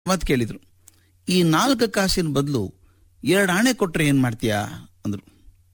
ಮತ್ತೆ ಕೇಳಿದ್ರು ಈ ನಾಲ್ಕು ಕಾಸಿನ ಬದಲು ಎರಡು ಆಣೆ ಕೊಟ್ರೆ ಏನ್ ಮಾಡ್ತೀಯಾ ಅಂದ್ರು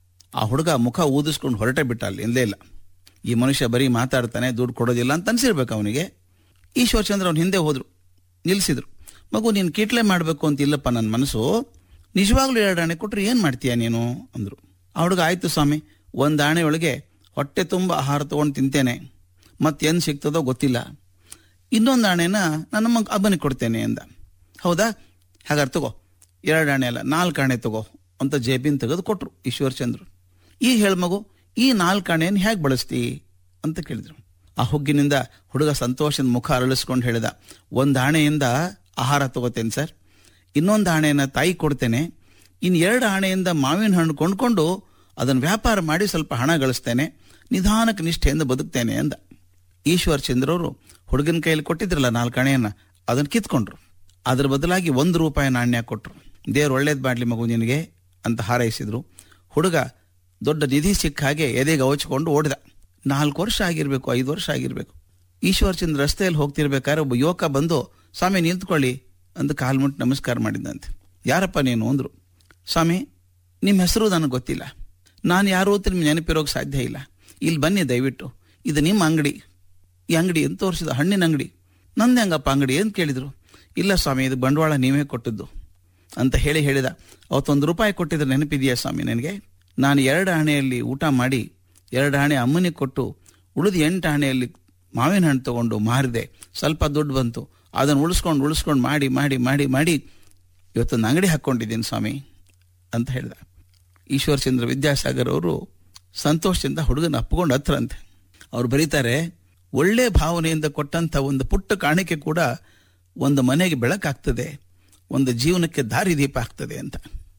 ಆ ಹುಡುಗ ಮುಖ ಊದಿಸ್ಕೊಂಡು ಹೊರಟೆ ಬಿಟ್ಟ ಅಲ್ಲಿ ಎಂದೇ ಇಲ್ಲ ಈ ಮನುಷ್ಯ ಬರೀ ಮಾತಾಡ್ತಾನೆ ದುಡ್ಡು ಕೊಡೋದಿಲ್ಲ ಅಂತ ಅನ್ಸಿರ್ಬೇಕು ಅವನಿಗೆ ಈಶ್ವರಚಂದ್ರ ಅವ್ನ ಹಿಂದೆ ಹೋದ್ರು ನಿಲ್ಸಿದ್ರು ಮಗು ನೀನು ಕೀಟ್ಲೆ ಮಾಡಬೇಕು ಅಂತ ಇಲ್ಲಪ್ಪ ನನ್ನ ಮನಸ್ಸು ನಿಜವಾಗ್ಲೂ ಎರಡು ಆಣೆ ಕೊಟ್ರೆ ಏನು ಮಾಡ್ತೀಯ ನೀನು ಅಂದ್ರು ಆ ಹುಡುಗ ಆಯ್ತು ಸ್ವಾಮಿ ಒಂದು ಆಣೆ ಒಳಗೆ ಹೊಟ್ಟೆ ತುಂಬ ಆಹಾರ ತಗೊಂಡು ತಿಂತೇನೆ ಮತ್ತೇನು ಸಿಗ್ತದೋ ಗೊತ್ತಿಲ್ಲ ಇನ್ನೊಂದು ಆಣೆನ ನನ್ನ ಮಗ ಅಬ್ಬನಿಗೆ ಕೊಡ್ತೇನೆ ಅಂದ ಹೌದಾ ಹಾಗಾದ್ರೆ ತಗೋ ಎರಡು ಆಣೆ ಅಲ್ಲ ನಾಲ್ಕು ಆಣೆ ತಗೋ ಅಂತ ಜೇಬಿನ ತೆಗೆದು ಕೊಟ್ರು ಈಶ್ವರಚಂದ್ರು ಈಗ ಹೇಳ ಮಗು ಈ ನಾಲ್ಕು ಆಣೆಯನ್ನು ಹೇಗೆ ಬಳಸ್ತಿ ಅಂತ ಕೇಳಿದ್ರು ಆ ಹುಗ್ಗಿನಿಂದ ಹುಡುಗ ಸಂತೋಷದ ಮುಖ ಅರಳಿಸ್ಕೊಂಡು ಹೇಳಿದ ಒಂದು ಆಣೆಯಿಂದ ಆಹಾರ ತಗೋತೇನೆ ಸರ್ ಇನ್ನೊಂದು ಆಣೆಯನ್ನು ತಾಯಿ ಕೊಡ್ತೇನೆ ಇನ್ನು ಎರಡು ಆಣೆಯಿಂದ ಮಾವಿನ ಹಣ್ಣು ಕೊಂಡ್ಕೊಂಡು ಅದನ್ನು ವ್ಯಾಪಾರ ಮಾಡಿ ಸ್ವಲ್ಪ ಹಣ ಗಳಿಸ್ತೇನೆ ನಿಧಾನಕ್ಕೆ ನಿಷ್ಠೆಯಿಂದ ಬದುಕ್ತೇನೆ ಅಂದ ಈಶ್ವರ್ ಚಂದ್ರವರು ಹುಡುಗನ ಕೈಯಲ್ಲಿ ಕೊಟ್ಟಿದ್ರಲ್ಲ ನಾಲ್ಕು ಅಣೆಯನ್ನ ಅದನ್ನು ಕಿತ್ಕೊಂಡ್ರು ಅದ್ರ ಬದಲಾಗಿ ಒಂದು ರೂಪಾಯಿ ನಾಣ್ಯ ಕೊಟ್ರು ದೇವ್ರು ಒಳ್ಳೇದು ಮಾಡ್ಲಿ ಮಗು ನಿನಗೆ ಅಂತ ಹಾರೈಸಿದ್ರು ಹುಡುಗ ದೊಡ್ಡ ನಿಧಿ ಸಿಕ್ಕ ಹಾಗೆ ಎದೆಗೆ ಅವಚ್ಕೊಂಡು ಓಡಿದ ನಾಲ್ಕು ವರ್ಷ ಆಗಿರ್ಬೇಕು ಐದು ವರ್ಷ ಆಗಿರ್ಬೇಕು ಈಶ್ವರ್ ಚಂದ್ರ ರಸ್ತೆಯಲ್ಲಿ ಹೋಗ್ತಿರ್ಬೇಕಾದ್ರೆ ಒಬ್ಬ ಯುವಕ ಬಂದು ಸ್ವಾಮಿ ನಿಂತ್ಕೊಳ್ಳಿ ಅಂತ ಕಾಲ್ ಮುಟ್ಟು ನಮಸ್ಕಾರ ಮಾಡಿದಂತೆ ಯಾರಪ್ಪ ನೀನು ಅಂದ್ರು ಸ್ವಾಮಿ ನಿಮ್ಮ ಹೆಸರು ನನಗೆ ಗೊತ್ತಿಲ್ಲ ನಾನು ಯಾರು ಅಂತ ನಿಮ್ಗೆ ನೆನಪಿರೋಕೆ ಸಾಧ್ಯ ಇಲ್ಲ ಇಲ್ಲಿ ಬನ್ನಿ ದಯವಿಟ್ಟು ಇದು ನಿಮ್ಮ ಅಂಗಡಿ ಈ ಅಂಗಡಿ ಅಂತ ತೋರಿಸಿದ ಹಣ್ಣಿನ ಅಂಗಡಿ ನಂದು ಹೆಂಗಪ್ಪ ಅಂಗಡಿ ಅಂತ ಕೇಳಿದ್ರು ಇಲ್ಲ ಸ್ವಾಮಿ ಇದು ಬಂಡವಾಳ ನೀವೇ ಕೊಟ್ಟದ್ದು ಅಂತ ಹೇಳಿ ಹೇಳಿದ ಅವತ್ತೊಂದು ರೂಪಾಯಿ ಕೊಟ್ಟಿದ್ರೆ ನೆನಪಿದೆಯಾ ಸ್ವಾಮಿ ನನಗೆ ನಾನು ಎರಡು ಆಣೆಯಲ್ಲಿ ಊಟ ಮಾಡಿ ಎರಡು ಆಣೆ ಅಮ್ಮನಿಗೆ ಕೊಟ್ಟು ಉಳಿದ ಎಂಟು ಆಣೆಯಲ್ಲಿ ಮಾವಿನ ಹಣ್ಣು ತಗೊಂಡು ಮಾರಿದೆ ಸ್ವಲ್ಪ ದುಡ್ಡು ಬಂತು ಅದನ್ನು ಉಳಿಸ್ಕೊಂಡು ಉಳಿಸ್ಕೊಂಡು ಮಾಡಿ ಮಾಡಿ ಮಾಡಿ ಮಾಡಿ ಇವತ್ತೊಂದು ಅಂಗಡಿ ಹಾಕ್ಕೊಂಡಿದ್ದೀನಿ ಸ್ವಾಮಿ ಅಂತ ಹೇಳಿದ ಈಶ್ವರಚಂದ್ರ ವಿದ್ಯಾಸಾಗರ್ ಅವರು ಸಂತೋಷದಿಂದ ಹುಡುಗನ ಅಪ್ಕೊಂಡು ಹತ್ರಂತೆ ಅವ್ರು ಬರೀತಾರೆ ಒಳ್ಳೆ ಭಾವನೆಯಿಂದ ಕೊಟ್ಟಂಥ ಒಂದು ಪುಟ್ಟ ಕಾಣಿಕೆ ಕೂಡ ಒಂದು ಮನೆಗೆ ಬೆಳಕಾಗ್ತದೆ ಒಂದು ಜೀವನಕ್ಕೆ ದಾರಿದೀಪ ಆಗ್ತದೆ ಅಂತ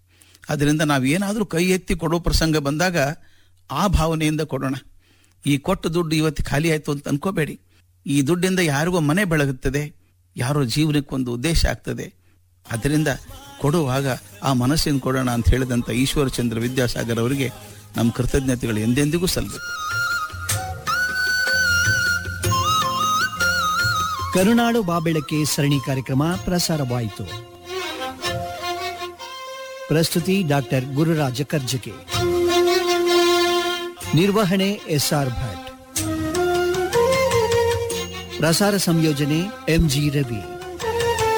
ಅದರಿಂದ ನಾವು ಏನಾದರೂ ಕೈ ಎತ್ತಿ ಕೊಡೋ ಪ್ರಸಂಗ ಬಂದಾಗ ಆ ಭಾವನೆಯಿಂದ ಕೊಡೋಣ ಈ ಕೊಟ್ಟ ದುಡ್ಡು ಇವತ್ತು ಖಾಲಿ ಆಯ್ತು ಅಂತ ಅನ್ಕೋಬೇಡಿ ಈ ದುಡ್ಡಿಂದ ಯಾರಿಗೋ ಮನೆ ಬೆಳಗುತ್ತದೆ ಯಾರೋ ಜೀವನಕ್ಕೆ ಒಂದು ಉದ್ದೇಶ ಆಗ್ತದೆ ಅದರಿಂದ ಕೊಡುವಾಗ ಆ ಮನಸ್ಸಿನ ಕೊಡೋಣ ಅಂತ ಹೇಳಿದಂಥ ಈಶ್ವರಚಂದ್ರ ವಿದ್ಯಾಸಾಗರ್ ಅವರಿಗೆ ನಮ್ಮ ಕೃತಜ್ಞತೆಗಳು ಎಂದೆಂದಿಗೂ ಸಲ್ಲಬೇಕು ಕರುನಾಡು ಬಾಬೆಳಕೆ ಸರಣಿ ಕಾರ್ಯಕ್ರಮ ಪ್ರಸಾರವಾಯಿತು ಪ್ರಸ್ತುತಿ ಡಾಕ್ಟರ್ ಗುರುರಾಜ ಕರ್ಜಕೆ ನಿರ್ವಹಣೆ ಎಸ್ಆರ್ ಭಟ್ ಪ್ರಸಾರ ಸಂಯೋಜನೆ ಎಂಜಿ ರವಿ